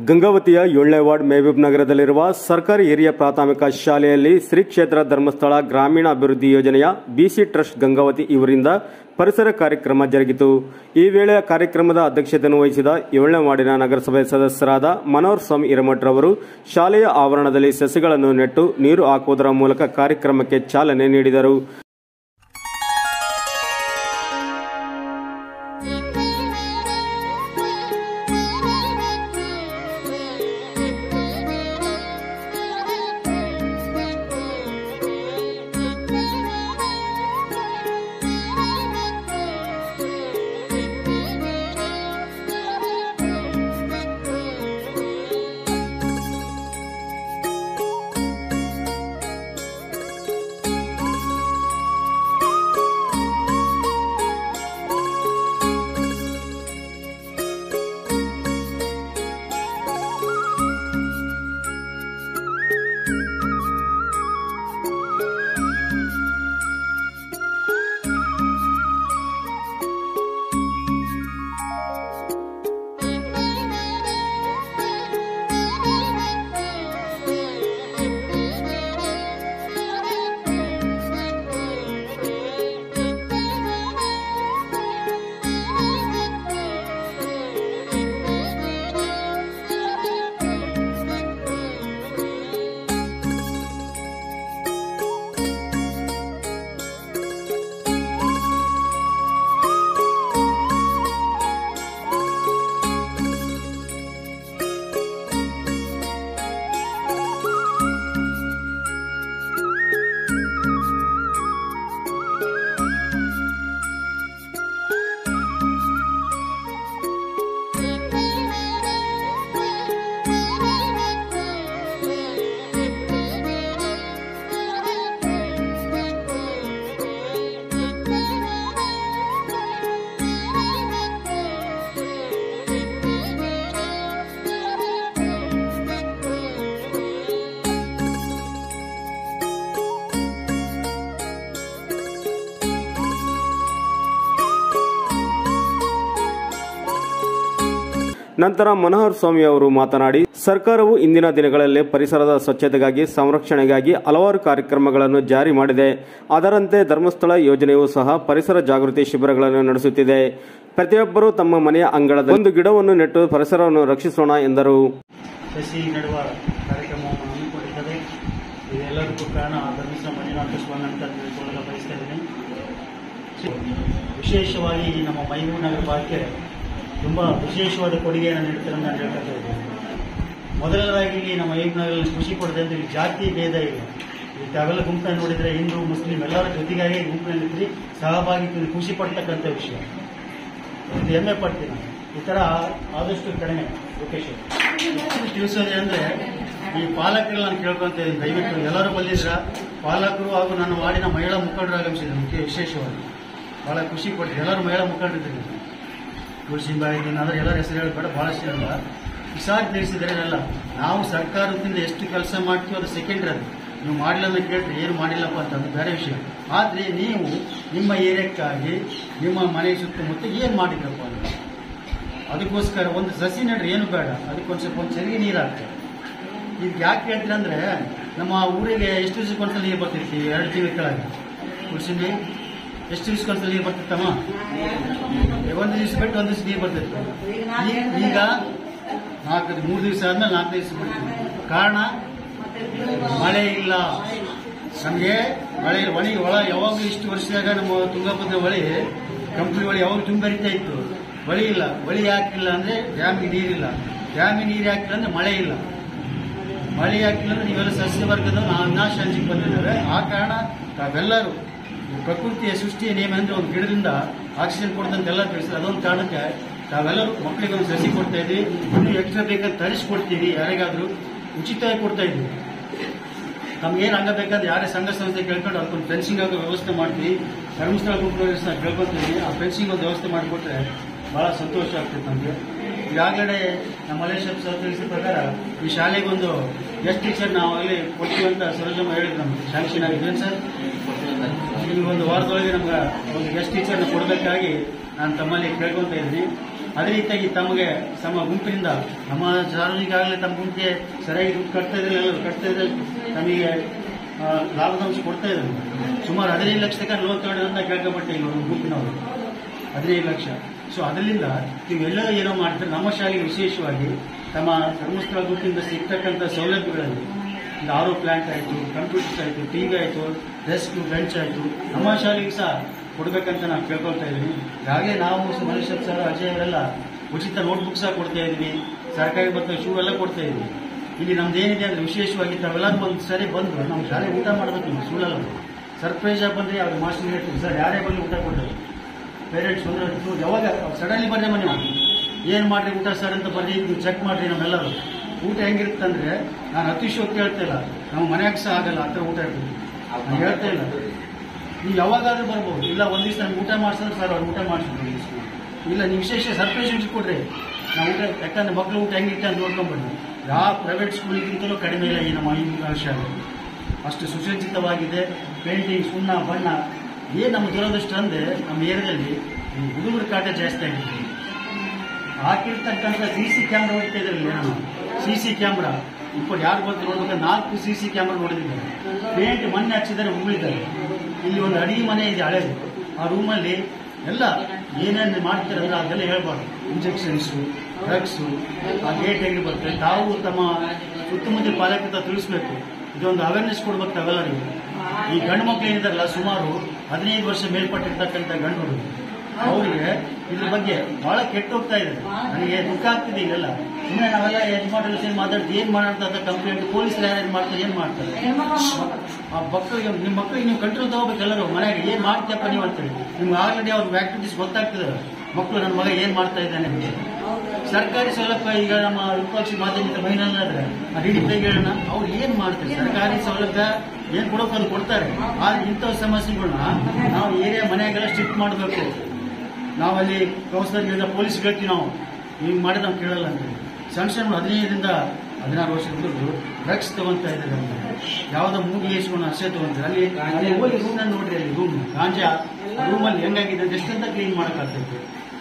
ಗಂಗಾವತಿಯ ಏಳನೇ ವಾರ್ಡ್ ಮೆಹಬೂಬ್ ನಗರದಲ್ಲಿರುವ ಸರ್ಕಾರಿ ಹಿರಿಯ ಪ್ರಾಥಮಿಕ ಶಾಲೆಯಲ್ಲಿ ಶ್ರೀ ಕ್ಷೇತ್ರ ಧರ್ಮಸ್ಥಳ ಗ್ರಾಮೀಣ ಅಭಿವೃದ್ಧಿ ಯೋಜನೆಯ ಬಿಸಿ ಟ್ರಸ್ಟ್ ಗಂಗಾವತಿ ಇವರಿಂದ ಪರಿಸರ ಕಾರ್ಯಕ್ರಮ ಜರುಗಿತು ಈ ವೇಳೆ ಕಾರ್ಯಕ್ರಮದ ಅಧ್ಯಕ್ಷತೆಯನ್ನು ವಹಿಸಿದ ಏಳನೇ ವಾರ್ಡಿನ ನಗರಸಭೆ ಸದಸ್ಯರಾದ ಮನೋಹರ್ ಸ್ವಾಮಿ ಹಿರೇಮಠರವರು ಶಾಲೆಯ ಆವರಣದಲ್ಲಿ ಸಸಿಗಳನ್ನು ನೆಟ್ಟು ನೀರು ಹಾಕುವುದರ ಮೂಲಕ ಕಾರ್ಯಕ್ರಮಕ್ಕೆ ಚಾಲನೆ ನೀಡಿದರು ನಂತರ ಮನೋಹರ್ ಸ್ವಾಮಿ ಅವರು ಮಾತನಾಡಿ ಸರ್ಕಾರವು ಇಂದಿನ ದಿನಗಳಲ್ಲಿ ಪರಿಸರದ ಸ್ವಚ್ಛತೆಗಾಗಿ ಸಂರಕ್ಷಣೆಗಾಗಿ ಹಲವಾರು ಕಾರ್ಯಕ್ರಮಗಳನ್ನು ಜಾರಿ ಮಾಡಿದೆ ಅದರಂತೆ ಧರ್ಮಸ್ಥಳ ಯೋಜನೆಯೂ ಸಹ ಪರಿಸರ ಜಾಗೃತಿ ಶಿಬಿರಗಳನ್ನು ನಡೆಸುತ್ತಿದೆ ಪ್ರತಿಯೊಬ್ಬರೂ ತಮ್ಮ ಮನೆಯ ಅಂಗಳದ ಒಂದು ಗಿಡವನ್ನು ನೆಟ್ಟು ಪರಿಸರವನ್ನು ರಕ್ಷಿಸೋಣ ಎಂದರು ಸಸಿ ನೆಡುವ ಕಾರ್ಯಕ್ರಮವನ್ನು ಹಮ್ಮಿಕೊಂಡಿದ್ದೇವೆ ಇದೆಲ್ಲದಕ್ಕೂ ಕಾರಣ ಧರ್ಮಸ್ಥಳ ಮಂಜುನಾಥ ಸ್ವಾಮಿ ಅಂತ ತಿಳ್ಕೊಳ್ಳಲು ಬಯಸ್ತಾ ಇದ್ದೀನಿ ವಿಶೇಷವಾಗಿ ಈ ನಮ್ಮ ಮೈಸೂರು ನಗರ ಭಾಗಕ್ಕೆ ತುಂಬ ವಿಶೇಷವಾದ ಕೊಡುಗೆಯನ್ನು ನೀಡ್ತಾರೆ ಅಂತ ನಾನು ಹೇಳ್ತಾ ಇದ್ದೀನಿ ಮೊದಲನೇದಾಗಿ ಇಲ್ಲಿ ನಮ್ಮ ಮೈಸೂರು ನಗರಲ್ಲಿ ಖುಷಿ ಪಡ್ತಾ ಇದ್ದು ಇಲ್ಲಿ ಜಾತಿ ಭೇದ ಇಲ್ಲ ಈ ತಾವೆಲ್ಲ ಗುಂಪನ್ನು ನೋಡಿದರೆ ಹಿಂದೂ ಮುಸ್ಲಿಂ ಎಲ್ಲರ ಜೊತೆಗಾಗಿ ಗುಂಪಿನಲ್ಲಿ ಸಹಭಾಗಿತ್ವದಲ್ಲಿ ಖುಷಿ ಪಡ್ತಕ್ಕಂಥ ವಿಷಯ ಒಂದು ಹೆಮ್ಮೆ ಪಡ್ತೀನಿ ನಾನು. ಈ ತರ ಆದಷ್ಟು ಕಡಿಮೆ ಲೋಕೇಶ್ ಅವ್ರೆ. ತಿಳಿಸೋದು ಅಂದ್ರೆ ಈ ಪಾಲಕರು ನಾನು ಕೇಳ್ಕೊಂತ ಇದ್ದೀನಿ ದಯವಿಟ್ಟು ಎಲ್ಲರೂ ಬಂದಿದ್ರ ಪಾಲಕರು ಹಾಗೂ ನನ್ನ ವಾರ್ಡಿನ ಮಹಿಳಾ ಮುಖಂಡರು ಆಗಮಿಸಿದ್ರು ಮುಖ್ಯ ವಿಶೇಷವಾಗಿ ಬಹಳ ಖುಷಿ ಪಡ್ತೀನಿ ಎಲ್ಲರೂ ಮಹಿಳಾ ಮುಖಂಡರಿದ್ದೀರಿ ತುಳಸಿಬಾಯಿ ಆದರೆ ಎಲ್ಲರ ಹೆಸರು ಹೇಳ್ಬೇಡ ಬಹಳಷ್ಟು ಇಲ್ಲ ಇಸಾಗಿ ತಿಳಿಸಿದರೆ ಅಲ್ಲ ನಾವು ಸರ್ಕಾರದಿಂದ ಎಷ್ಟು ಕೆಲಸ ಮಾಡ್ತೀವೋ ಅದು ಸೆಕೆಂಡ್ರಿ ಅದು ನೀವು ಮಾಡಿಲ್ಲ ಅಂತ ಕೇಳ್ರಿ ಏನು ಮಾಡಿಲ್ಲಪ್ಪ ಅಂತ ಅದು ಬೇರೆ ವಿಷಯ ಆದರೆ ನೀವು ನಿಮ್ಮ ಏರಿಯಕ್ಕಾಗಿ ನಿಮ್ಮ ಮನೆ ಸುತ್ತಮುತ್ತ ಏನು ಮಾಡಿದ್ರಪ್ಪ ಅಂತ ಅದಕ್ಕೋಸ್ಕರ ಒಂದು ಸಸಿ ನಡ್ರಿ ಏನು ಬೇಡ ಅದಕ್ಕೊಂದು ಸ್ವಲ್ಪ ಒಂದು ಚೆರಿಗೆ ನೀರು ಹಾಕ್ತಾರೆ ಈಗ ಯಾಕೆ ಹೇಳ್ತೀರ ಅಂದ್ರೆ ನಮ್ಮ ಊರಿಗೆ ಎಷ್ಟು ದಿವಸಕ್ಕೊಂದ್ಸಲ ನೀರು ಬರ್ತಿರ್ತೀವಿ ಎರಡು ತಿಂಗಳ ಕೆಳಗೆ ಕುಡ್ಸಿದ್ವಿ ಎಷ್ಟು ದಿವಸಕ್ಕೊಂದ್ಸಲ ನೀರು ಬರ್ತಿತ್ತಮ್ಮ ಒಂದು ದಿವಸ ಬಿಟ್ಟು ಒಂದು ದಿವಸ ನೀರು ಬರ್ತಿತ್ತು ಈ- ಈಗ ನಾಲ್ಕು ಮೂರು ದಿವಸ ಆದ್ಮೇಲೆ ನಾಲ್ಕು ದಿವಸ ಬಿಡ್ತೀವಿ ಕಾರಣ ಮಳೆ ಇಲ್ಲ ನಮಗೆ ಮಳೆ ಹೊಳಿ ಒಳ ಯಾವಾಗಲೂ ಇಷ್ಟು ವರ್ಷದಾಗ ನಮ್ಮ ತುಂಗಭದ್ರಾ ಹೊಳಿ ಕಂಪ್ನಿ ಹೊಳಿ ಯಾವಾಗ ತುಂಬರಿತಾ ಇತ್ತು ಹೊಳಿ ಇಲ್ಲ ಹೊಳಿ ಯಾಕಿಲ್ಲ ಅಂದ್ರೆ ಡ್ಯಾಮಿಗೆ ನೀರಿಲ್ಲ ಡ್ಯಾಮಿಗೆ ನೀರು ಹಾಕಿಲ್ಲ ಅಂದ್ರೆ ಮಳೆ ಇಲ್ಲ ಮಳೆ ಹಾಕಿಲ್ಲ ಅಂದ್ರೆ ನೀವೆಲ್ಲ ಸಸ್ಯ ವರ್ಗದ ನಾವು ವಿನಾಶ ಅಂಜಿಗೆ ಬಂದಿದ್ದೇವೆ ಆ ಕಾರಣ ತಾವೆಲ್ಲರೂ ಈ ಪ್ರಕೃತಿಯ ಸೃಷ್ಟಿಯ ನಿಯಮ ಅಂದ್ರೆ ಒಂದು ಗಿಡದಿಂದ ಆಕ್ಸಿಜನ್ ಕೊಡ್ತಂತ ಎಲ್ಲ ತಿಳಿಸಿದ್ರೆ ಅದೊಂದು ಕಾರಣಕ್ಕೆ ತಾವೆಲ್ಲರೂ ಮಕ್ಕಳಿಗೆ ಒಂದು ಸಸಿ ಕೊಡ್ತಾ ಇದ್ವಿ ಇನ್ನೂ ಎಕ್ಸ್ಟ್ರಾ ಬೇಕಂತ ತರಿಸ್ಕೊಡ್ತೀವಿ ಯಾರಿಗಾದ್ರೂ ಉಚಿತವಾಗಿ ಕೊಡ್ತಾ ಇದ್ವಿ ನಮ್ಗೇನು ಹಂಗ ಬೇಕಾದ್ರೆ ಯಾರೇ ಸಂಘ ಸಂಸ್ಥೆ ಕೇಳ್ಕೊಂಡು ಅದಕ್ಕೊಂದು ಫೆನ್ಸಿಂಗ್ ಆಗೋ ವ್ಯವಸ್ಥೆ ಮಾಡ್ತೀವಿ ಧರ್ಮಸ್ಥಳ ಗುಂಪುನವರಿಗೆ ಸಹ ಕೇಳ್ಕೊತೀವಿ ಆ ಫೆನ್ಸಿಂಗ್ ಒಂದು ವ್ಯವಸ್ಥೆ ಮಾಡಿಕೊಟ್ರೆ ಬಹಳ ಸಂತೋಷ ಆಗ್ತದೆ ನಮಗೆ ಈಗಾಗಲೇ ನಮ್ಮ ಮಲೇಶ್ವರ ಸರ್ ತಿಳಿಸಿದ ಪ್ರಕಾರ ಈ ಶಾಲೆಗೊಂದು ಗೆಸ್ಟ್ ಟೀಚರ್ ನಾವು ಅಲ್ಲಿ ಕೊಡ್ತೀವಿ ಅಂತ ಸರೋಜಮ್ಮ ಹೇಳಿದ್ರು ನಮ್ಗೆ ಶಾಂಕ್ಷನ್ ಆಗಿದೆ ಸರ್ ಈಗ ಒಂದು ವಾರದೊಳಗೆ ನಮ್ಗೆ ಒಂದು ಗೆಸ್ಟ್ ಟೀಚರ್ನ ಕೊಡಬೇಕಾಗಿ ನಾನು ತಮ್ಮಲ್ಲಿ ಕೇಳ್ಕೊಂತ ಇದ್ದೀನಿ ಅದೇ ರೀತಿಯಾಗಿ ತಮಗೆ ತಮ್ಮ ಗುಂಪಿನಿಂದ ನಮ್ಮ ಸಾರ್ವಜನಿಕರಾಗಲಿ ತಮ್ಮ ಗುಂಪಿಗೆ ಸರಿಯಾಗಿ ದುಡ್ಡು ಕಟ್ತಾ ಇದ್ರೆ ಎಲ್ಲರೂ ಕಟ್ತಾ ಇದ್ರೆ ತಮಗೆ ಆ, ಲಾಭದಾಂಶ ಕೊಡ್ತಾ ಇದ್ದಾರೆ ಸುಮಾರು ಹದಿನೈದು ಲಕ್ಷ ತನಕ ಲೋನ್ ತಗೊಂಡು ಅಂತ ಕೇಳ್ಕೊಂಬಟ್ಟೆ ಈಗ ಒಂದು ಗುಂಪಿನವರು ಹದಿನೈದು ಲಕ್ಷ ಸೊ ಅದರಿಂದ ನೀವೆಲ್ಲ ಏನೋ ಮಾಡ್ತಾರೆ ನಮ್ಮ ಶಾಲೆಗೆ ವಿಶೇಷವಾಗಿ ತಮ್ಮ ಧರ್ಮಸ್ಥಳ ಗುಂಪಿನಿಂದ ಸಿಗ್ತಕ್ಕಂಥ ಸೌಲಭ್ಯಗಳಲ್ಲಿ ಈಗ ಆರೋ ಪ್ಲಾಂಟ್ ಆಯಿತು ಕಂಪ್ಯೂಟರ್ಸ್ ಆಯಿತು ಟಿ ವಿ ಆಯಿತು ಡೆಸ್ಕ್ ಬೆಂಚ್ ಆಯಿತು ನಮ್ಮ ಶಾಲೆಗೆ ಸಹ ಕೊಡಬೇಕಂತ ನಾವು ಕೇಳ್ಕೊಳ್ತಾ ಇದ್ದೀವಿ ಹಾಗೆ ನಾವು ಮನುಷ್ಯ ಸರ್ ಅಜಯ್ ಅವರೆಲ್ಲ ಉಚಿತ ನೋಟ್ಬುಕ್ ಸಹ ಕೊಡ್ತಾ ಇದ್ದೀವಿ ಸರ್ಕಾರಿ ಮತ್ತು ಶೂ ಎಲ್ಲ ಕೊಡ್ತಾ ಇದ್ದೀವಿ ಇಲ್ಲಿ ನಮ್ದು ಏನಿದೆ ಅಂದ್ರೆ ವಿಶೇಷವಾಗಿ ತಾವೆಲ್ಲ ಒಂದು ಸರಿ ಬಂದು ನಮ್ಮ ಶಾಲೆ ಊಟ ಮಾಡಬೇಕು ನೀವು ಸುಳ್ಳಲ್ಲ ಸರ್ಪ್ರೈಸ್ ಆಗಿ ಬಂದ್ರೆ ಅವ್ರ ಮಾಸ್ಟರ್ ಹೇಳ್ತೀವಿ ಸರ್ ಯಾರೇ ಬಂದು ಊಟ ಕೊಡ್ತಾರೆ ಪೇರೆಂಟ್ಸ್ ಅಂದ್ರೆ ಇದು ಯಾವಾಗ ಸಡನ್ಲಿ ಬಂದ್ರೆ ಮನೆ ಏನು ಮಾಡ್ರಿ ಊಟ ಸರ್ ಅಂತ ಬರ್ರಿ ಇದು ಚೆಕ್ ಮಾಡ್ರಿ ನಮ್ಮೆಲ್ಲರೂ ಊಟ ಹೆಂಗಿರುತ್ತಂದ್ರೆ ನಾನು ಅತಿಶೋಕ್ತಿ ಹೇಳ್ತಾ ಇಲ್ಲ ನಮ್ಮ ಮನ್ಯಾಗ ಸಹ ಆಗಲ್ಲ ಆ ಥರ ಊಟ ಇರ್ತದೆ ನಾನು ಹೇಳ್ತಾ ಇಲ್ಲ ನೀವು ಯಾವಾಗಾದ್ರೂ ಬರ್ಬೋದು ಇಲ್ಲ ಒಂದ್ ದಿವಸ ನಮ್ಗೆ ಊಟ ಮಾಡ್ಸಿದ್ರೆ ಸರ್ ಅವ್ರು ಊಟ ಮಾಡಿಸಿದ್ರು ಇಲ್ಲ ನೀವು ವಿಶೇಷ ಸರ್ಪ್ರೈಸ್ ಇಟ್ಟು ಕೊಡ್ರಿ ನಾವು ಊಟ ಯಾಕಂದ್ರೆ ಮಕ್ಕಳು ಊಟ ಹೆಂಗಿರುತ್ತೆ ಅಂತ ನೋಡ್ಕೊಂಡ್ಬನ್ನಿ ಯಾವ ಪ್ರೈವೇಟ್ ಸ್ಕೂಲಿಗಿಂತಲೂ ಕಡಿಮೆ ಇಲ್ಲ ಈ ನಮ್ಮ ಈ ಶಾಲೆ ಅಷ್ಟು ಸುಸಜ್ಜಿತವಾಗಿದೆ ಪೇಂಟಿಂಗ್ ಸುಣ್ಣ ಬಣ್ಣ ಏನು ನಮ್ಮ ದುರದೃಷ್ಟ ಅಂದ್ರೆ ನಮ್ಮ ಏರಿಯಾದಲ್ಲಿ ಈ ಹುಡುಗರ ಕಾಟ ಜಾಸ್ತಿ ಆಗಿದೆ ಹಾಕಿರ್ತಕ್ಕಂಥ ಸಿ ಸಿ ಕ್ಯಾಮ್ರಾ ಹೋಗ್ತಾ ಇದ್ರಲ್ಲಿ ನಾನು ಸಿ ಸಿ ಕ್ಯಾಮ್ರಾ ಇಪ್ಪತ್ತು ಯಾರು ಬಂದು ನೋಡ್ಬೇಕು ನಾಲ್ಕು ಸಿ ಸಿ ಕ್ಯಾಮ್ರಾ ನೋಡಿದ್ದಾರೆ ಪೇಂಟ್ ಮೊನ್ನೆ ಹಚ್ಚಿದ್ದಾರೆ ಉಗುಳಿದ್ದಾರೆ ಇಲ್ಲಿ ಒಂದು ಅಡಿಗೆ ಮನೆ ಇದೆ ಹಳೇದು ಆ ರೂಮಲ್ಲಿ ಎಲ್ಲ ಏನೇನು ಮಾಡ್ತಾರೆ ಅಂದ್ರೆ ಅದೆಲ್ಲ ಹೇಳ್ಬಾರ್ದು ಇಂಜೆಕ್ಷನ್ಸು ಡ್ರಗ್ಸು ಆ ಗೇಟ್ ಹೆಂಗೆ ಬರ್ತದೆ ತಾವು ತಮ್ಮ ಸುತ್ತಮುತ್ತ ಪಾಲಕರ ತಿಳಿಸ್ಬೇಕು ಇದೊಂದು ಅವೇರ್ನೆಸ್ ಕೊಡ್ಬೇಕು ತಾವೆಲ್ಲರಿಗೂ ಈ ಗಂಡು ಮಕ್ಕಳು ಏನಿದಾರಲ್ಲ ಸುಮಾರು ಹದಿನೈದು ವರ್ಷ ಮೇಲ್ಪಟ್ಟಿರ್ತಕ್ಕಂಥ ಗಂಡು ಹುಡುಗರು ಅವರಿಗೆ ಇದ್ರ ಬಗ್ಗೆ ಬಹಳ ಕೆಟ್ಟ ಹೋಗ್ತಾ ಇದೆ ನನಗೆ ದುಃಖ ಆಗ್ತಿದೆ ಇದೆಲ್ಲ ಸುಮ್ಮನೆ ನಾವೆಲ್ಲ ಯಜಮಾನರು ಸೇರಿ ಮಾತಾಡ್ತೀವಿ ಏನ್ ಮಾಡೋಣ ಅಂತ ಕಂಪ್ಲೇಂಟ್ ಪೊಲೀಸ್ ಏನ್ ಮಾಡ್ತಾರೆ ಏನ್ ಮಾಡ್ತಾರೆ ಆ ಮಕ್ಕಳಿಗೆ ನಿಮ್ಮ ಮಕ್ಕಳಿಗೆ ನೀವು ಕಂಟ್ರೋಲ್ ತಗೋಬೇಕು ಎಲ್ಲರೂ ಮನೆಗೆ ಏನ್ ಮಾಡ್ತೀಯಪ್ಪ ನೀವು ಅಂತೇಳಿ ನಿಮ್ಗೆ ಆಲ್ರೆಡಿ ಅವ್ರ ಆಕ್ಟಿವಿಟೀಸ್ ಗೊತ್ತಾಗ್ತದೆ ಮಕ್ಕಳು ನನ್ನ ಮಗ ಏನ್ ಮಾಡ್ತಾ ಇದ್ದಾನೆ ಅಂತ ಸರ್ಕಾರಿ ಸೌಲಭ್ಯ ಈಗ ನಮ್ಮ ವಿಪಕ್ಷ ಮಾಧ್ಯಮಿಕ ಮಹಿಳೆಯರಾದ್ರೆ ಡಿ ಡಿ ಹೇಳೋಣ ಅವ್ರು ಏನ್ ಮಾಡ್ತಾರೆ ಸರ್ಕಾರಿ ಸೌಲಭ್ಯ ಏನ್ ಕೊಡೋಕೆ ಅದು ಕೊಡ್ತಾರೆ ಆದ್ರೆ ಇಂಥ ಸಮಸ್ಯೆಗಳನ್ನ ನಾವು ಏರಿಯಾ ಮನೆಗೆಲ್ಲ ಸ್ಟ್ರಿಕ್ಟ್ ಮಾಡಬೇಕು ನಾವಲ್ಲಿ ಕೌನ್ಸಿಲರ್ಗಳಿಂದ ಪೊಲೀಸ್ ಹೇಳ್ತೀವಿ ನಾವು ಹಿಂಗ್ ಮಾಡಿ ನಾವು ಕೇಳಲ್ಲ ಅಂತ ಸಣ್ಣ ಸಣ್ಣ ಹದಿನೈದರಿಂದ ಹದಿನಾರು ವರ್ಷದ ಹುಡುಗರು ಡ್ರಗ್ಸ್ ತಗೊಂತಾ ಇದ್ದಾರೆ ಅಂತ ಯಾವ್ದೋ ಮೂಗಿ ಇಸ್ಕೊಂಡು ಅಷ್ಟೇ ತಗೊಂತಾರೆ ಅಲ್ಲಿ ಅಲ್ಲಿ ಹೋಗಿ ರೂಮ್ ನೋಡ್ರಿ ಅಲ್ಲಿ ರೂಮ್ ಗಾಂಜಾ ರೂಮಲ್ಲಿ ಹೆಂಗಾಗಿದೆ ಅಂತ ಎಷ್ಟಂತ ಕ್ಲೀನ್ ಮಾಡಕ್ಕಾಗ್ತೈತೆ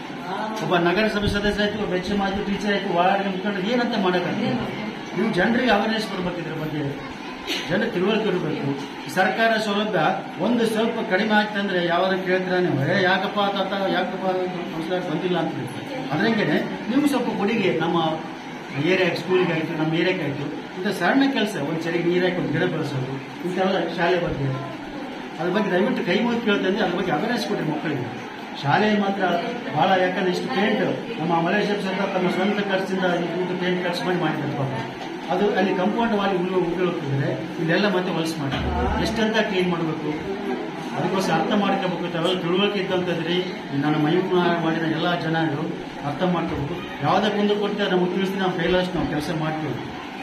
ಒಬ್ಬ ನಗರಸಭೆ ಸದಸ್ಯ ಆಯ್ತು ಒಬ್ಬ ಎಚ್ ಎಂ ಆಯ್ತು ಟೀಚರ್ ಆಯ್ತು ವಾರ್ಡ್ ಮುಖಂಡರು ಏನಂತ ಮಾಡಕ್ಕಾಗ್ತದೆ ನೀವು ಜನರಿಗೆ ಅವೇರ್ನೆಸ್ ಕೊಡ್ಬೇಕು ಇದ್ರ ಬಗ್ಗೆ ಜನರಿಗೆ ತಿಳುವಳಿಕೆ ಇರಬೇಕು ಸರ್ಕಾರ ಸೌಲಭ್ಯ ಒಂದು ಸ್ವಲ್ಪ ಕಡಿಮೆ ಆಗ್ತಂದ್ರೆ ಯಾವಾಗ ಕೇಳ್ತೀರಾ ನೀವು ಏ ಯಾಕಪ್ಪ ತಾತ ಯಾಕಪ್ಪ ಕೌನ್ಸಿಲರ್ ಬಂದಿಲ್ಲ ಅಂತ ಹೇಳ್ತಾರೆ ಅದ್ರಂಗೆನೆ ನೀವು ಸ್ವಲ್ಪ ಕೊಡುಗೆ ನಮ್ಮ ಏರಿಯಾ ಸ್ಕೂಲಿಗೆ ಆಯ್ತು ನಮ್ಮ ಏರಿಯಾಕ್ಕೆ ಆಯ್ತು ಇಂಥ ಸಣ್ಣ ಕೆಲಸ ಒಂದು ಸರಿಗೆ ನೀರಾಕಿ ಒಂದು ಗಿಡ ಬೆಳೆಸೋದು ಇಂಥವೆಲ್ಲ ಶಾಲೆ ಬಗ್ಗೆ ಅದ್ರ ಬಗ್ಗೆ ದಯವಿಟ್ಟು ಕೈ ಮುಗಿ ಕೇಳ್ತಂದ್ರೆ ಅದ್ರ ಬಗ್ಗೆ ಅವೇರ್ನೆಸ್ ಕೊಡ್ರಿ ಮಕ್ಕಳಿಗೆ ಶಾಲೆಯಲ್ಲಿ ಮಾತ್ರ ಬಹಳ ಯಾಕಂದ್ರೆ ಇಷ್ಟು ಪೇಂಟ್ ನಮ್ಮ ಮಲೇಷಿಯಾ ಸರ್ಕಾರ ತಮ್ಮ ಸ್ವಂತ ಖರ್ಚಿಂದ ಇದು ಪೇಂಟ್ ಖರ್ಚು ಮಾಡಿ ಮಾಡಿದ್ದಾರೆ ಪಾಪ ಅದು ಅಲ್ಲಿ ಕಂಪೌಂಡ್ ವಾಲಿ ಉಳ್ಳು ಉಗುಳೋಗ್ತಿದ್ರೆ ಇಲ್ಲೆಲ್ಲ ಮತ್ತೆ ಹೊಲಸು ಮಾಡ್ತಾರೆ ಎಷ್ಟಂತ ಕ್ಲೀನ್ ಮಾಡಬೇಕು ಅದಕ್ಕೋಸ್ಕರ ಅರ್ಥ ಮಾಡ್ಕೋಬೇಕು ತಾವೆಲ್ಲ ತಿಳುವಳಿಕೆ ಇದ್ದಂತಂದ್ರಿ ನಾನು ಮೈಮೂನ ಮಾಡಿದ ಎಲ್ಲ ಜನರು ಅರ್ಥ ಮಾಡ್ಕೋಬೇಕು ಯಾವುದೇ ಕುಂದು ಕೊಡ್ತಾರೆ ನಮಗೆ ತಿಳಿಸಿ ನಾವು ಕೈಲಾಷ್ಟು ನಾವು ಕೆಲಸ ಮಾಡ್ತೀವಿ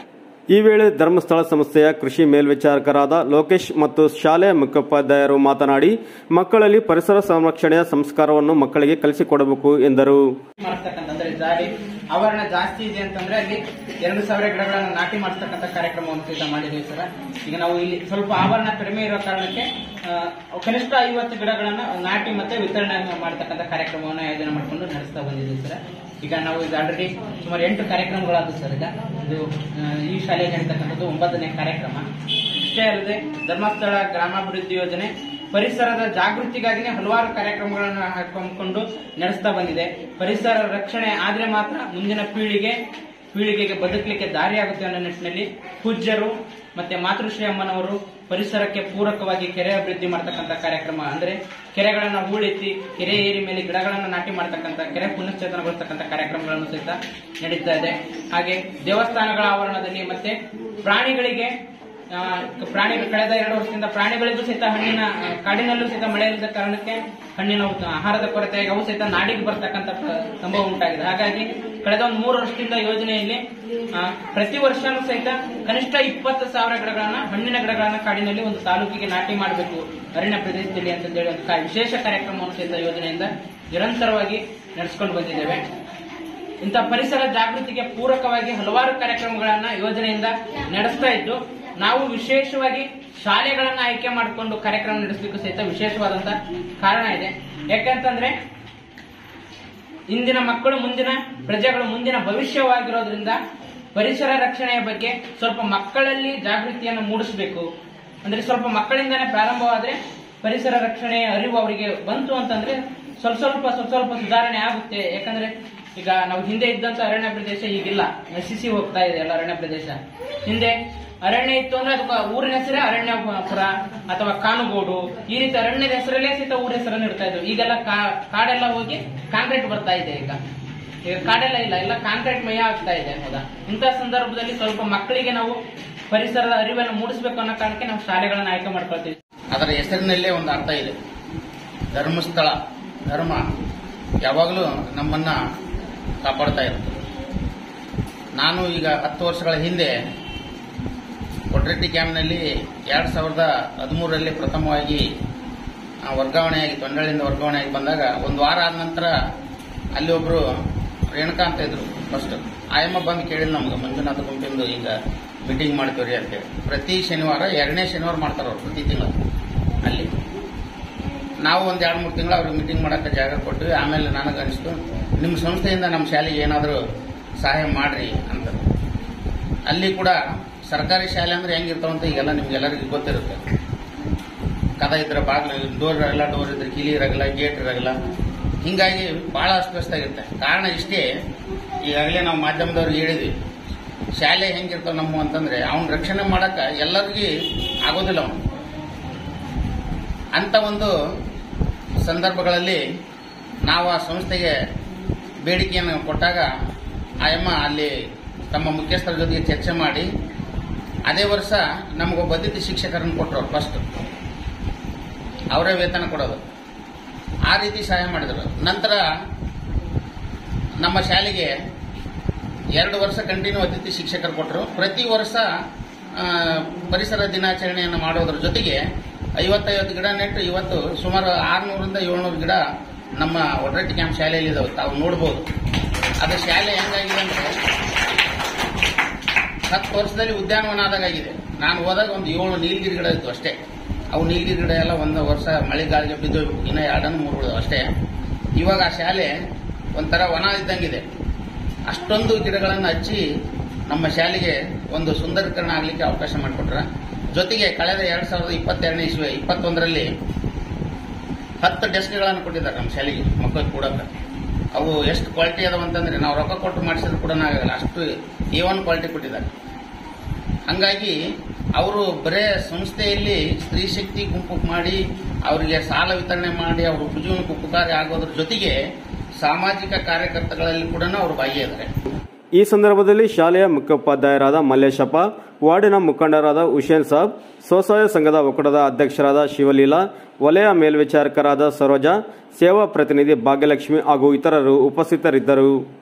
ಈ ವೇಳೆ ಧರ್ಮಸ್ಥಳ ಸಂಸ್ಥೆಯ ಕೃಷಿ ಮೇಲ್ವಿಚಾರಕರಾದ ಲೋಕೇಶ್ ಮತ್ತು ಶಾಲೆಯ ಮುಖ್ಯೋಪಾಧ್ಯಾಯರು ಮಾತನಾಡಿ ಮಕ್ಕಳಲ್ಲಿ ಪರಿಸರ ಸಂರಕ್ಷಣೆಯ ಸಂಸ್ಕಾರವನ್ನು ಮಕ್ಕಳಿಗೆ ಕಲಿಸಿಕೊಡಬೇಕು ಎಂದರು ಮಾಡಿಸ್ತಕ್ಕಂಥ ಅಂದ್ರೆ ಜಾಡಿ ಆವರಣ ಜಾಸ್ತಿ ಇದೆ ಅಂತಂದ್ರೆ ಅಲ್ಲಿ ಎರಡು ಸಾವಿರ ಗಿಡಗಳನ್ನ ನಾಟಿ ಮಾಡಿಸ್ತಕ್ಕಂಥ ಕಾರ್ಯಕ್ರಮವನ್ನು ಸಹಿತ ಮಾಡಿದ್ದೀವಿ ಸರ್ ಈಗ ನಾವು ಇಲ್ಲಿ ಸ್ವಲ್ಪ ಆವರಣ ಕಡಿಮೆ ಇರೋ ಕಾರಣಕ್ಕೆ ಆ, ಕನಿಷ್ಠ ಐವತ್ತು ಗಿಡಗಳನ್ನ ನಾಟಿ ಮತ್ತೆ ವಿತರಣೆ ಮಾಡತಕ್ಕಂಥ ಕಾರ್ಯಕ್ರಮವನ್ನು ಆಯೋಜನೆ ಮಾಡಿಕೊಂಡು ನಡೆಸ್ತಾ ಬಂದಿದ್ದೀವಿ ಸರ್ ಈಗ ನಾವು ಈಗ ಆಲ್ರೆಡಿ ಸುಮಾರು ಎಂಟು ಕಾರ್ಯಕ್ರಮಗಳಾದವು ಸರ್ ಈಗ ಇದು ಆ, ಈ ಶಾಲೆಗೆ ನಡೀತಕ್ಕಂಥದ್ದು ಒಂಬತ್ತನೇ ಕಾರ್ಯಕ್ರಮ ಇಷ್ಟೇ ಅಲ್ಲದೆ ಧರ್ಮಸ್ಥಳ ಗ್ರಾಮಾಭಿವೃದ್ಧಿ ಯೋಜನೆ ಪರಿಸರದ ಜಾಗೃತಿಗಾಗಿನೇ ಹಲವಾರು ಕಾರ್ಯಕ್ರಮಗಳನ್ನು ಹಾಕೊಂಡು ನಡೆಸ್ತಾ ಬಂದಿದೆ ಪರಿಸರ ರಕ್ಷಣೆ ಆದ್ರೆ ಮಾತ್ರ ಮುಂದಿನ ಪೀಳಿಗೆ ಪೀಳಿಗೆಗೆ ಬದುಕಲಿಕ್ಕೆ ದಾರಿಯಾಗುತ್ತೆ ಅನ್ನೋ ನಿಟ್ಟಿನಲ್ಲಿ ಪೂಜ್ಯರು ಮತ್ತೆ ಮಾತೃಶ್ರೀ ಅಮ್ಮನವರು ಪರಿಸರಕ್ಕೆ ಪೂರಕವಾಗಿ ಕೆರೆ ಅಭಿವೃದ್ಧಿ ಮಾಡತಕ್ಕಂಥ ಕಾರ್ಯಕ್ರಮ ಅಂದ್ರೆ ಕೆರೆಗಳನ್ನ ಹೂಳೆತ್ತಿ ಕೆರೆ ಏರಿ ಮೇಲೆ ಗಿಡಗಳನ್ನ ನಾಟಿ ಮಾಡತಕ್ಕಂಥ ಕೆರೆ ಪುನಶ್ಚೇತನಗೊಳಿಸ್ತಕ್ಕಂಥ ಕಾರ್ಯಕ್ರಮಗಳನ್ನು ಸಹಿತ ನಡೀತಾ ಇದೆ ಹಾಗೆ ದೇವಸ್ಥಾನಗಳ ಆವರಣದಲ್ಲಿ ಮತ್ತೆ ಪ್ರಾಣಿಗಳಿಗೆ ಆ, ಪ್ರಾಣಿಗಳು ಕಳೆದ ಎರಡು ವರ್ಷದಿಂದ ಪ್ರಾಣಿಗಳಿಗೂ ಸಹಿತ ಹಣ್ಣಿನ ಆ, ಕಾಡಿನಲ್ಲೂ ಸಹಿತ ಮಳೆ ಇಲ್ಲದ ಕಾರಣಕ್ಕೆ ಹಣ್ಣಿನ ಉತ್- ಆಹಾರದ ಕೊರತೆಯಾಗಿ ಅವು ಸಹಿತ ನಾಡಿಗೆ ಬರ್ತಕ್ಕಂಥ ಪ್ರ- ಸಂಭವ ಉಂಟಾಗಿದೆ ಹಾಗಾಗಿ ಕಳೆದ ಒಂದು ಮೂರು ವರ್ಷದಿಂದ ಯೋಜನೆಯಲ್ಲಿ ಆ, ಪ್ರತಿ ವರ್ಷನೂ ಸಹಿತ ಕನಿಷ್ಠ ಇಪ್ಪತ್ತು ಸಾವಿರ ಗಿಡಗಳನ್ನ ಹಣ್ಣಿನ ಗಿಡಗಳನ್ನ ಕಾಡಿನಲ್ಲಿ ಒಂದು ತಾಲೂಕಿಗೆ ನಾಟಿ ಮಾಡಬೇಕು ಅರಣ್ಯ ಪ್ರದೇಶದಲ್ಲಿ ಅಂತಂದೇಳಿ ಒಂದು ಕಾ- ವಿಶೇಷ ಕಾರ್ಯಕ್ರಮವನ್ನು ಸಹಿತ ಯೋಜನೆಯಿಂದ ನಿರಂತರವಾಗಿ ನಡೆಸಿಕೊಂಡು ಬಂದಿದ್ದೇವೆ ಇಂಥ ಪರಿಸರ ಜಾಗೃತಿಗೆ ಪೂರಕವಾಗಿ ಹಲವಾರು ಕಾರ್ಯಕ್ರಮಗಳನ್ನ ಯೋಜನೆಯಿಂದ ನಡೆಸ್ತಾ ಇದ್ದು ನಾವು ವಿಶೇಷವಾಗಿ ಶಾಲೆಗಳನ್ನ ಆಯ್ಕೆ ಮಾಡಿಕೊಂಡು ಕಾರ್ಯಕ್ರಮ ನಡೆಸಲಿಕ್ಕೂ ಸಹಿತ ವಿಶೇಷವಾದಂತ ಕಾರಣ ಇದೆ ಯಾಕಂತಂದ್ರೆ ಇಂದಿನ ಮಕ್ಕಳು ಮುಂದಿನ ಪ್ರಜೆಗಳು ಮುಂದಿನ ಭವಿಷ್ಯವಾಗಿರೋದ್ರಿಂದ ಪರಿಸರ ರಕ್ಷಣೆಯ ಬಗ್ಗೆ ಸ್ವಲ್ಪ ಮಕ್ಕಳಲ್ಲಿ ಜಾಗೃತಿಯನ್ನು ಮೂಡಿಸಬೇಕು ಅಂದ್ರೆ ಸ್ವಲ್ಪ ಮಕ್ಕಳಿಂದಾನೇ ಪ್ರಾರಂಭವಾದ್ರೆ ಪರಿಸರ ರಕ್ಷಣೆಯ ಅರಿವು ಅವರಿಗೆ ಬಂತು ಅಂತಂದ್ರೆ ಸ್ವಲ್ಪ ಸ್ವಲ್ಪ ಸ್ವಲ್ಪ ಸ್ವಲ್ಪ ಸುಧಾರಣೆ ಆಗುತ್ತೆ ಯಾಕಂದ್ರೆ ಈಗ ನಾವು ಹಿಂದೆ ಇದ್ದಂತ ಅರಣ್ಯ ಪ್ರದೇಶ ಈಗಿಲ್ಲ ನಶಿಸಿ ಹೋಗ್ತಾ ಇದೆ ಎಲ್ಲ ಅರಣ್ಯ ಪ್ರದೇಶ ಹಿಂದೆ ಅರಣ್ಯ ಇತ್ತು ಅಂದ್ರೆ ಅದಕ್ಕೆ ಊರಿನ ಹೆಸರೇ ಅರಣ್ಯಪುರ ಅಥವಾ ಕಾನುಗೋಡು ಈ ರೀತಿ ಅರಣ್ಯದ ಹೆಸರಲ್ಲೇ ಸಹಿತ ಊರ ಹೆಸರನ್ನು ಇಡ್ತಾ ಇದ್ರು ಈಗೆಲ್ಲ ಕಾ- ಕಾಡೆಲ್ಲ ಹೋಗಿ ಕಾಂಕ್ರೀಟ್ ಬರ್ತಾ ಇದೆ ಈಗ ಈಗ ಕಾಡೆಲ್ಲ ಇಲ್ಲ ಎಲ್ಲ ಕಾಂಕ್ರೀಟ್ ಮಯ ಆಗ್ತಾ ಇದೆ ಹೌದಾ ಇಂಥ ಸಂದರ್ಭದಲ್ಲಿ ಸ್ವಲ್ಪ ಮಕ್ಕಳಿಗೆ ನಾವು ಪರಿಸರದ ಅರಿವನ್ನು ಮೂಡಿಸಬೇಕು ಅನ್ನೋ ಕಾರಣಕ್ಕೆ ನಾವು ಶಾಲೆಗಳನ್ನ ಆಯ್ಕೆ ಮಾಡ್ಕೊಳ್ತೀವಿ ಅದರ ಹೆಸರಿನಲ್ಲೇ ಒಂದು ಅರ್ಥ ಇದೆ ಧರ್ಮಸ್ಥಳ ಧರ್ಮ ಯಾವಾಗಲೂ ನಮ್ಮನ್ನ ಕಾಪಾಡ್ತಾ ಇರುತ್ತೆ ನಾನು ಈಗ ಹತ್ತು ವರ್ಷಗಳ ಹಿಂದೆ ಕೊಟ್ರೆಟ್ಟಿ ಕ್ಯಾಂಪ್ನಲ್ಲಿ ಎರಡು ಸಾವಿರದ ಹದಿಮೂರರಲ್ಲಿ ಪ್ರಥಮವಾಗಿ ಆ, ವರ್ಗಾವಣೆಯಾಗಿ ತೊಂಡಳಿಂದ ವರ್ಗಾವಣೆಯಾಗಿ ಬಂದಾಗ ಒಂದು ವಾರ ಆದ ನಂತರ ಅಲ್ಲಿ ಒಬ್ರು ರೇಣುಕಾ ಅಂತ ಇದ್ರು ಫಸ್ಟ್ ಆಯಮ್ಮ ಬಂದು ಕೇಳಿಲ್ಲ ನಮ್ಗೆ ಮಂಜುನಾಥ ಗುಂಪಿಂದು ಈಗ ಮೀಟಿಂಗ್ ಮಾಡ್ತೀವ್ರಿ ಅಂತೇಳಿ ಪ್ರತಿ ಶನಿವಾರ ಎರಡನೇ ಶನಿವಾರ ಮಾಡ್ತಾರೆ ಅವ್ರು ಪ್ರತಿ ತಿಂಗಳು ಅಲ್ಲಿ ನಾವು ಒಂದು ಎರಡು ಮೂರು ತಿಂಗಳು ಅವ್ರಿಗೆ ಮೀಟಿಂಗ್ ಮಾಡೋಕ್ಕೆ ಜಾಗ ಕೊಟ್ವಿ ಆಮೇಲೆ ನನಗೆ ಅನಿಸ್ತು ನಿಮ್ಮ ಸಂಸ್ಥೆಯಿಂದ ನಮ್ಮ ಶಾಲೆಗೆ ಏನಾದರೂ ಸಹಾಯ ಮಾಡ್ರಿ ಅಂತ ಅಲ್ಲಿ ಕೂಡ ಸರ್ಕಾರಿ ಶಾಲೆ ಅಂದ್ರೆ ಹೆಂಗಿರ್ತಾವಂತ ಈಗೆಲ್ಲ ನಿಮ್ಗೆಲ್ಲರಿಗೂ ಗೊತ್ತಿರುತ್ತೆ ಕದ ಇದ್ರೆ ಬಾಗಿಲು ಡೋರ್ ಇರಲ್ಲ ಡೋರ್ ಇದ್ರೆ ಕಿಲಿ ಇರಲ್ಲ ಗೇಟ್ ಇರಲ್ಲ ಹಿಂಗಾಗಿ ಬಹಳ ಅಸ್ತವ್ಯಸ್ತಾಗಿರುತ್ತೆ ಕಾರಣ ಇಷ್ಟೇ ಈಗಾಗಲೇ ನಾವು ಮಾಧ್ಯಮದವ್ರಿಗೆ ಹೇಳಿದ್ವಿ ಶಾಲೆ ಹೆಂಗಿರ್ತಾವ ನಮ್ಮ ಅಂತಂದ್ರೆ ಅವನ ರಕ್ಷಣೆ ಮಾಡಕ್ಕ ಎಲ್ಲರಿಗೂ ಆಗೋದಿಲ್ಲ ಅವನು ಅಂತ ಒಂದು ಸಂದರ್ಭಗಳಲ್ಲಿ ನಾವು ಆ ಸಂಸ್ಥೆಗೆ ಬೇಡಿಕೆಯನ್ನು ಕೊಟ್ಟಾಗ ಆಯಮ್ಮ ಅಲ್ಲಿ ತಮ್ಮ ಮುಖ್ಯಸ್ಥರ ಜೊತೆಗೆ ಚರ್ಚೆ ಮಾಡಿ ಅದೇ ವರ್ಷ ನಮಗೊಬ್ಬ ಅತಿಥಿ ಶಿಕ್ಷಕರನ್ನು ಕೊಟ್ಟರು ಫಸ್ಟ್ ಅವರೇ ವೇತನ ಕೊಡೋದು ಆ ರೀತಿ ಸಹಾಯ ಮಾಡಿದರು ನಂತರ ನಮ್ಮ ಶಾಲೆಗೆ ಎರಡು ವರ್ಷ ಕಂಟಿನ್ಯೂ ಅತಿಥಿ ಶಿಕ್ಷಕರು ಕೊಟ್ಟರು ಪ್ರತಿ ವರ್ಷ ಆ, ಪರಿಸರ ದಿನಾಚರಣೆಯನ್ನು ಮಾಡೋದ್ರ ಜೊತೆಗೆ ಐವತ್ತೈವತ್ತು ಗಿಡ ನೆಟ್ಟು ಇವತ್ತು ಸುಮಾರು ಆರುನೂರಿಂದ ಏಳ್ನೂರು ಗಿಡ ನಮ್ಮ ಒಡ್ರಟ್ಟಿ ಕ್ಯಾಂಪ್ ಶಾಲೆಯಲ್ಲಿ ಇದಾವೆ ತಾವು ನೋಡ್ಬೋದು ಅದು ಶಾಲೆ ಹೆಂಗಾಗಿದೆ ಅಂದ್ರೆ ಹತ್ತು ವರ್ಷದಲ್ಲಿ ಉದ್ಯಾನವನ ಆದಾಗಿದೆ ನಾನು ಹೋದಾಗ ಒಂದು ಏಳು ನೀಲಗಿರಿ ಗಿಡ ಇತ್ತು ಅಷ್ಟೇ ಅವು ನೀಲಗಿರಿ ಗಿಡ ಎಲ್ಲ ಒಂದು ವರ್ಷ ಮಳೆ ಗಾಳಿಗೆ ಬಿದ್ದು ಇನ್ನು ಎರಡನ್ನು ಮೂರು ಬಿಡೋದು ಅಷ್ಟೇ ಇವಾಗ ಆ ಶಾಲೆ ಒಂಥರ ವನ ಇದ್ದಂಗಿದೆ ಅಷ್ಟೊಂದು ಗಿಡಗಳನ್ನು ಹಚ್ಚಿ ನಮ್ಮ ಶಾಲೆಗೆ ಒಂದು ಸುಂದರೀಕರಣ ಆಗಲಿಕ್ಕೆ ಅವಕಾಶ ಮಾಡಿಕೊಟ್ರ ಜೊತೆಗೆ ಕಳೆದ ಎರಡ್ ಸಾವಿರದ ಇಪ್ಪತ್ತೆರಡನೇ ಇಸ್ವಿ ಇಪ್ಪತ್ತೊಂದರಲ್ಲಿ ಹತ್ತು ಡೆಸ್ಕ್ಗಳನ್ನು ಕೊಟ್ಟಿದ್ದಾರೆ ನಮ್ಮ ಶಾಲೆಗೆ ಮಕ್ಕಳಿಗೆ ಕೂಡಕ್ಕೆ ಅವು ಎಷ್ಟು ಕ್ವಾಲಿಟಿ ಅದಾವ ಅಂತಂದ್ರೆ ನಾವು ರೊಕ್ಕ ಕೊಟ್ಟು ಮಾಡಿಸಿದ್ರು ಕೂಡ ಆಗಲ್ಲ ಅಷ್ಟು ಎ ಒನ್ ಕ್ವಾಲಿಟಿ ಕೊಟ್ಟಿದ್ದಾರೆ ಹಂಗಾಗಿ ಅವರು ಬರೇ ಸಂಸ್ಥೆಯಲ್ಲಿ ಸ್ತ್ರೀ ಶಕ್ತಿ ಗುಂಪು ಮಾಡಿ ಅವರಿಗೆ ಸಾಲ ವಿತರಣೆ ಮಾಡಿ ಅವರು ಉಪಜೀವನಕ್ಕೆ ಉಪಕಾರಿ ಆಗೋದ್ರ ಜೊತೆಗೆ ಸಾಮಾಜಿಕ ಕಾರ್ಯಕರ್ತಗಳಲ್ಲಿ ಕೂಡ ಅವರು ಭಾಗಿಯಾದ್ದಾರೆ ಈ ಸಂದರ್ಭದಲ್ಲಿ ಶಾಲೆಯ ಮುಖ್ಯೋಪಾಧ್ಯಾಯರಾದ ಮಲ್ಲೇಶಪ್ಪ ವಾರ್ಡಿನ ಮುಖಂಡರಾದ ಹುಷೇನ್ ಸಾಬ್ ಸ್ವಸಹಾಯ ಸಂಘದ ಒಕ್ಕೂಟದ ಅಧ್ಯಕ್ಷರಾದ ಶಿವಲೀಲಾ ವಲಯ ಮೇಲ್ವಿಚಾರಕರಾದ ಸರೋಜಾ ಸೇವಾ ಪ್ರತಿನಿಧಿ ಭಾಗ್ಯಲಕ್ಷ್ಮಿ ಹಾಗೂ ಇತರರು ಉಪಸ್ಥಿತರಿದ್ದರು